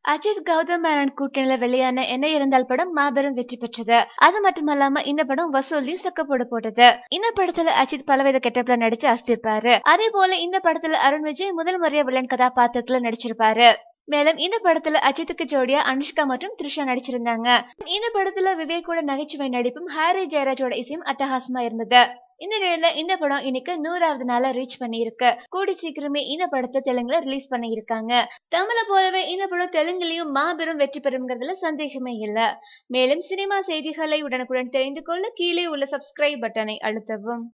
அஜித் கௌதம் மேனன் கூட்டணியில வெளியான என்ன இருந்தால் படம் மாபெரும் வெற்றி பெற்றது அது மட்டுமல்லாம இந்த படம் வசூலி சக்கப்போடு போட்டது இந்த படத்துல அஜித் பலவித கெட்டப்ல நடிச்சு அசத்திருப்பாரு அதே போல இந்த படத்துல அருண் விஜய் முதல் முறையா வில்லன் கதாபாத்திரத்துல நடிச்சிருப்பாரு மேலும் இந்த படத்துல அஜித்துக்கு ஜோடியா அனுஷ்கா மற்றும் த்ரிஷா நடிச்சிருந்தாங்க இந்த படத்துல விவேக்கோட நகைச்சுவை நடிப்பும் ஹாரி ஜெயராஜோட இசையும் அட்டகாசமா இருந்தது இந்த நிலையில இந்த படம் இன்னைக்கு நூறாவது நாளா ரீச் பண்ணியிருக்கு கூடி சீக்கிரமே இந்த படத்தை தெலுங்குல ரிலீஸ் பண்ணியிருக்காங்க தமிழ போலவே இந்த படம் தெலுங்குலயும் மாபெரும் வெற்றி பெறுங்கிறதுல சந்தேகமே இல்ல மேலும் சினிமா செய்திகளை உடனுக்குடன் தெரிந்து கொள்ள கீழே உள்ள சப்ஸ்கிரைப் பட்டனை அழுத்தவும்